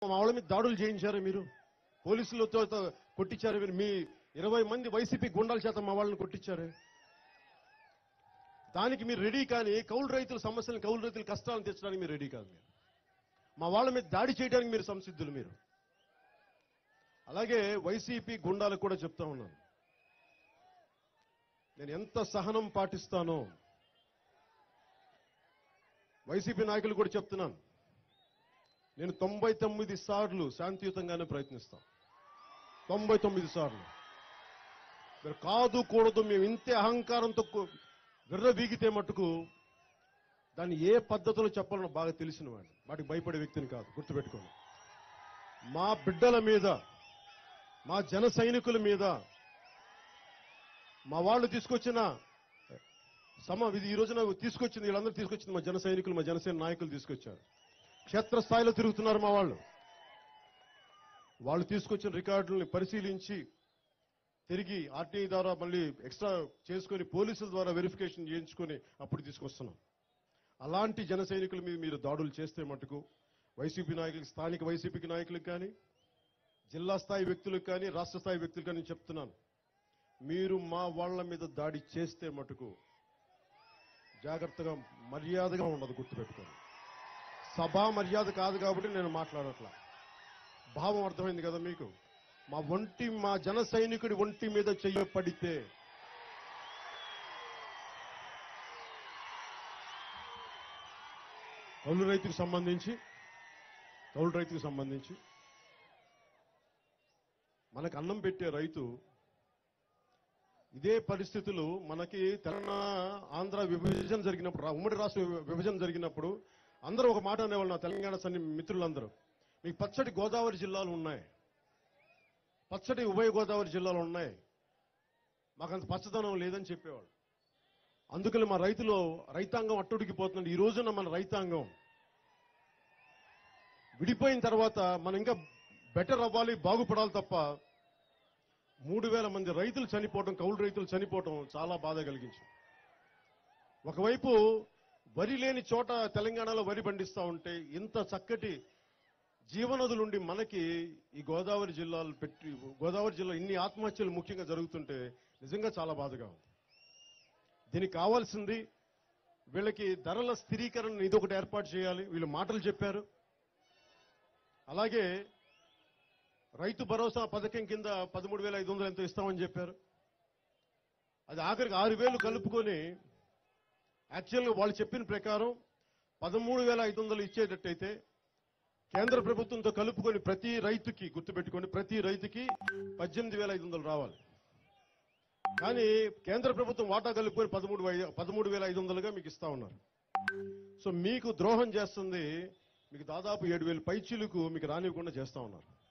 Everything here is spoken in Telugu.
మా వాళ్ళ మీద దాడులు చేయించారు మీరు పోలీసులతో తో కొట్టించారు మీరు మీ ఇరవై మంది వైసీపీ గుండాల చేత మా వాళ్ళని కొట్టించారు దానికి మీరు రెడీ కానీ కౌలు రైతుల సమస్యలను కౌలు రైతుల కష్టాలను తెచ్చడానికి మీరు రెడీ కాదు మీరు మా వాళ్ళ మీద దాడి చేయడానికి మీరు సంసిద్ధులు మీరు అలాగే వైసీపీ గుండాలకు కూడా చెప్తా ఉన్నాను నేను ఎంత సహనం పాటిస్తానో వైసీపీ నాయకులు కూడా చెప్తున్నాను నేను తొంభై తొమ్మిది సార్లు శాంతియుతంగానే ప్రయత్నిస్తాం తొంభై తొమ్మిది సార్లు మీరు కాదు కూడదు మేము ఇంతే అహంకారంతో కు- విర్ర వీగితే మట్టుకు దాన్ని ఏ పద్ధతిలో చెప్పాలో బాగా తెలిసిన వాడిని వాటికి భయపడే వ్యక్తిని కాదు గుర్తుపెట్టుకోండి మా బిడ్డల మీద మా జన సైనికుల మీద మా వాళ్ళు తీసుకొచ్చిన సమ ఇది ఈ రోజున తీసుకొచ్చింది వీళ్ళందరూ తీసుకొచ్చింది మా జన సైనికులు మా జనసేన నాయకులు తీసుకొచ్చారు క్షేత్రస్థాయిలో తిరుగుతున్నారు మా వాళ్ళు వాళ్ళు తీసుకొచ్చిన రికార్డుల్ని పరిశీలించి తిరిగి ఆర్టీఐ ద్వారా మళ్ళీ ఎక్స్ట్రా చేసుకొని పోలీసుల ద్వారా వెరిఫికేషన్ చేయించుకొని అప్పుడు తీసుకొస్తున్నాం అలాంటి జన సైనికుల మీద మీరు దాడులు చేస్తే మటుకు వైసీపీ నాయకులకు స్థానిక వైసీపీకి నాయకులకు కానీ జిల్లా స్థాయి వ్యక్తులకు కానీ రాష్ట్ర స్థాయి వ్యక్తులకు కానీ చెప్తున్నాను మీరు మా వాళ్ళ మీద దాడి చేస్తే మటుకు జాగ్రత్తగా మర్యాదగా ఉండదు గుర్తుపెట్టుకోండి సభా మర్యాద కాదు కాబట్టి నేను మాట్లాడట్లా భావం అర్థమైంది కదా మీకు మా ఒంటి మా జన సైనికుడి ఒంటి మీద చెయ్య పడితే కౌలు రైతుకు సంబంధించి కౌలు రైతుకు సంబంధించి మనకు అన్నం పెట్టే రైతు ఇదే పరిస్థితులు మనకి తెలంగాణ ఆంధ్ర విభజన జరిగినప్పుడు రా- ఉమ్మడి రాష్ట్ర విభ- విభజన జరిగినప్పుడు అందరూ ఒక మాట అనేవాళ్ళు నా తెలంగాణ సన్ని మిత్రులందరూ మీకు పచ్చటి గోదావరి జిల్లాలు ఉన్నాయి పచ్చటి ఉభయ గోదావరి జిల్లాలు ఉన్నాయి మాకంత పచ్చదనం లేదని చెప్పేవాళ్ళు అందుకని మా రైతులు రైతాంగం అట్టుడికిపోతుంది ఈ రోజున మన రైతాంగం విడిపోయిన తర్వాత మనం ఇంకా బెటర్ అవ్వాలి బాగుపడాలి తప్ప మూడు వేల మంది రైతులు చనిపోవడం కౌలు రైతులు చనిపోవడం చాలా బాధ కలిగించింది ఒకవైపు వరి లేని చోట తెలంగాణలో వరి పండిస్తా ఉంటే ఇంత చక్కటి జీవనదులుండి మనకి ఈ గోదావరి జిల్లాలు పెట్టి గోదావరి జిల్లా ఇన్ని ఆత్మహత్యలు ముఖ్యంగా జరుగుతుంటే నిజంగా చాలా బాధగా ఉంది దీనికి కావాల్సింది వీళ్ళకి ధరల స్థిరీకరణ ఇది ఒకటి ఏర్పాటు చేయాలి వీళ్ళు మాటలు చెప్పారు అలాగే రైతు భరోసా పథకం కింద పదమూడు వేల ఐదు వందలు ఎంతో ఇస్తామని చెప్పారు అది ఆఖరికి ఆరు వేలు కలుపుకొని యాక్చువల్గా వాళ్ళు చెప్పిన ప్రకారం పదమూడు వేల ఐదు వందలు ఇచ్చేటట్టయితే కేంద్ర ప్రభుత్వంతో కలుపుకొని ప్రతి రైతుకి గుర్తుపెట్టుకొని ప్రతి రైతుకి పద్దెనిమిది వేల ఐదు వందలు రావాలి కానీ కేంద్ర ప్రభుత్వం వాటా కలుపుకొని పదమూడు వై- పదమూడు వేల ఐదు వందలుగా మీకు ఇస్తా ఉన్నారు సో మీకు ద్రోహం చేస్తుంది మీకు దాదాపు ఏడు వేల పైచీలకు మీకు రానివ్వకుండా చేస్తా ఉన్నారు